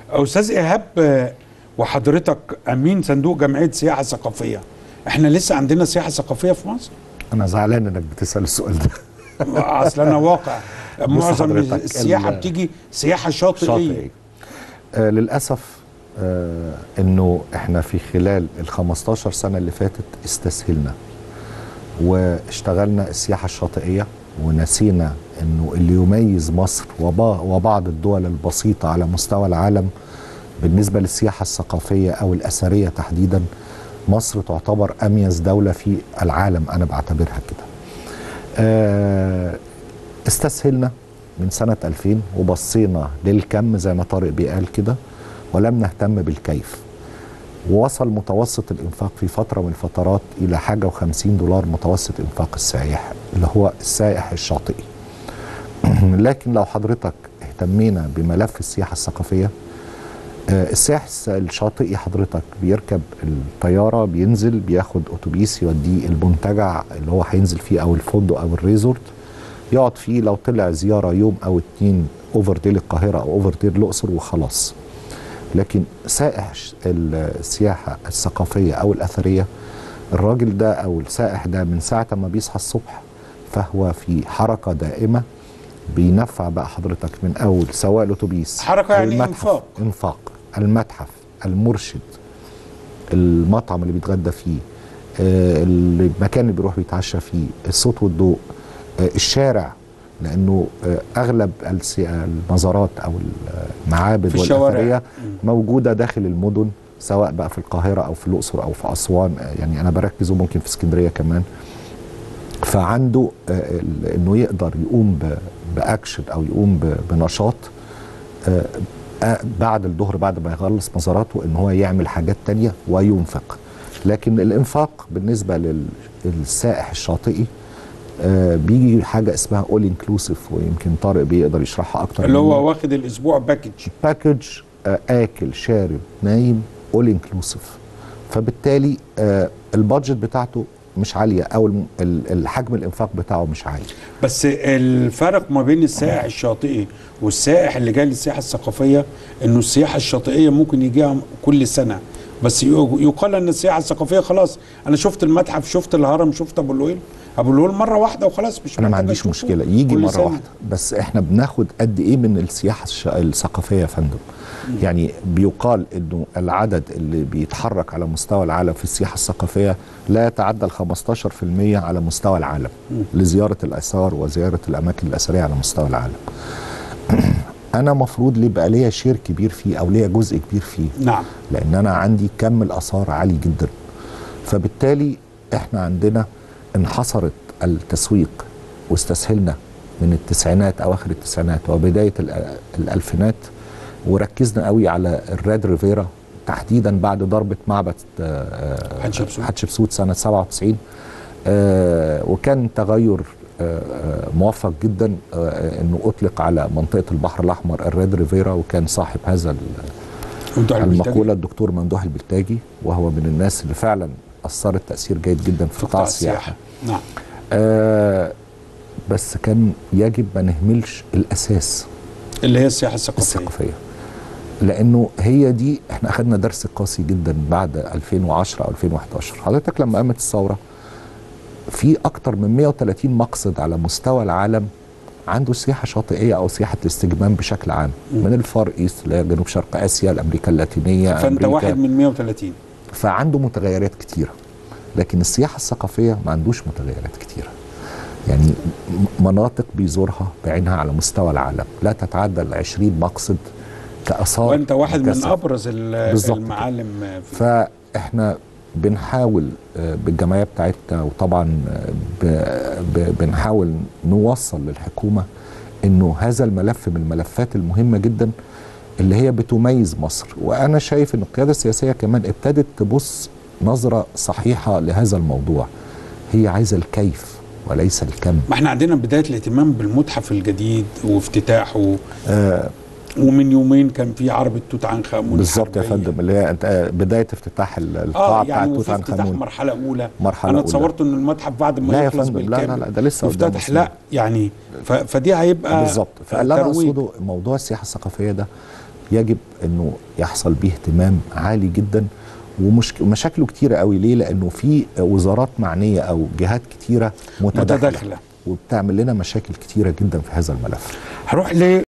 استاذ ايهاب آه، وحضرتك امين صندوق جمعيه سياحه ثقافيه احنا لسه عندنا سياحه ثقافيه في مصر انا زعلان انك بتسال السؤال ده اصل انا واقع معظم حضرتك، السياحه ال- بتيجي سياحه شاطئيه شاطئي آه للاسف آه انه احنا في خلال ال 15 سنه اللي فاتت استسهلنا واشتغلنا السياحه الشاطئيه ونسينا انه اللي يميز مصر وبا- وبعض الدول البسيطه على مستوى العالم بالنسبه للسياحه الثقافيه او الاثريه تحديدا مصر تعتبر اميز دوله في العالم انا بعتبرها كده. آه استسهلنا من سنة 2000 وبصينا للكم زي ما طارق بيقال كده ولم نهتم بالكيف ووصل متوسط الإنفاق في فترة من الفترات إلى حاجة وخمسين دولار متوسط إنفاق السائح اللي هو السائح الشاطئي لكن لو حضرتك اهتمينا بملف السياحة الثقافية آه، السائح الس- الشاطئي حضرتك بيركب الطيارة بينزل بياخد أتوبيس يوديه المنتجع اللي هو هينزل فيه أو الفندق أو الريزورت يقعد فيه لو طلع زيارة يوم أو اتنين أوفر دي للقاهرة أو أوفر دي الأقصر وخلاص لكن سائح ش- السياحة الثقافية أو الأثرية الراجل ده أو السائح ده من ساعة ما بيصحى الصبح فهو في حركة دائمة بينفع بقى حضرتك من أول سواء الأتوبيس حركة يعني المتحف إنفاق. انفاق المتحف المرشد المطعم اللي بيتغدى فيه آه، المكان اللي بيروح بيتعشى فيه الصوت والضوء آه، الشارع لانه آه، اغلب السي- المزارات او المعابد في الشوارع. والاثريه موجوده داخل المدن سواء بقى في القاهره او في الاقصر او في اسوان آه، يعني انا بركز وممكن في اسكندريه كمان فعنده آه، ال- انه يقدر يقوم ب- باكشن او يقوم ب- بنشاط آه، آه، بعد الظهر بعد ما يخلص مزاراته ان هو يعمل حاجات تانية وينفق لكن الانفاق بالنسبه لل- للسائح الشاطئي آه، بيجي حاجه اسمها اول انكلوسيف ويمكن طارق بيقدر يشرحها اكتر اللي مني. هو واخد الاسبوع باكج باكج آه، اكل شارب نايم اول انكلوسيف فبالتالي آه، البادجت بتاعته مش عاليه او الم- ال- الحجم الانفاق بتاعه مش عالي بس الفرق ما بين السائح الشاطئي والسائح اللي جاي للسياحه الثقافيه انه السياحه الشاطئيه ممكن يجيها كل سنه بس يق- يقال ان السياحه الثقافيه خلاص انا شفت المتحف شفت الهرم شفت ابو الهول ابو الهول مره واحده وخلاص مش انا ما محتاج عنديش أشوفه مشكله يجي كل مره سنة. واحده بس احنا بناخد قد ايه من السياحه الش- الثقافيه يا فندم يعني بيقال انه العدد اللي بيتحرك على مستوى العالم في السياحه الثقافيه لا يتعدى ال 15% على مستوى العالم لزياره الاثار وزياره الاماكن الاثريه على مستوى العالم انا مفروض لي يبقى ليا شير كبير فيه او ليا جزء كبير فيه نعم لان انا عندي كم الاثار عالي جدا فبالتالي احنا عندنا انحصرت التسويق واستسهلنا من التسعينات اواخر التسعينات وبدايه الأ- الالفينات وركزنا قوي على الريد ريفيرا تحديدا بعد ضربه معبد آه، حتشبسوت. حتشبسوت سنه 97 آه، وكان تغير آه، آه، موفق جدا آه، انه اطلق على منطقه البحر الاحمر الريد ريفيرا وكان صاحب هذا ال- وانتوا على المقولة المقولة الدكتور ممدوح البلتاجي وهو من الناس اللي فعلا أثرت تأثير جيد جدا في قطاع السياحة نعم آه بس كان يجب ما نهملش الأساس اللي هي السياحه الثقافيه الثقافية لأنه هي دي احنا أخذنا درس قاسي جدا بعد 2010 أو 2011 حضرتك لما قامت الثورة في أكتر من 130 مقصد على مستوى العالم عنده سياحة شاطئية أو سياحة الاستجمام بشكل عام من الفار إيست لجنوب شرق آسيا لأمريكا اللاتينية فانت أمريكا واحد من 130 فعنده متغيرات كتيرة لكن السياحة الثقافية ما عندوش متغيرات كتيرة يعني م- مناطق بيزورها بعينها على مستوى العالم لا تتعدى ال 20 مقصد كآثار وانت واحد من مكثفة. ابرز ال- بالظبط كده. المعالم في فاحنا بنحاول آه، بالجمعيه بتاعتنا وطبعا آه، ب- ب- بنحاول نوصل للحكومه انه هذا الملف من الملفات المهمه جدا اللي هي بتميز مصر وانا شايف ان القياده السياسيه كمان ابتدت تبص نظره صحيحه لهذا الموضوع هي عايزه الكيف وليس الكم ما احنا عندنا بدايه الاهتمام بالمتحف الجديد وافتتاحه آه ومن يومين كان في عربة توت عنخ آمون بالظبط يا الحربية. فندم اللي هي أنت- آه، بدايه افتتاح ال- القاعه اه بتاعت يعني توت وفي عنخ افتتاح امون مرحله اولى مرحلة انا أولى. تصورت ان المتحف بعد ما لا يا يخلص فندم، لا، بالكامل لا، لا، ده لسه قدام يفتتح سنين. لا يعني ف... فدي هيبقى بالظبط فاللي انا ترويج. اقصده موضوع السياحه الثقافيه ده يجب انه يحصل به اهتمام عالي جدا ومشاكله كتيره قوي ليه لانه في وزارات معنيه او جهات كتيره متداخله متداخله وبتعمل لنا مشاكل كتيره جدا في هذا الملف هروح ل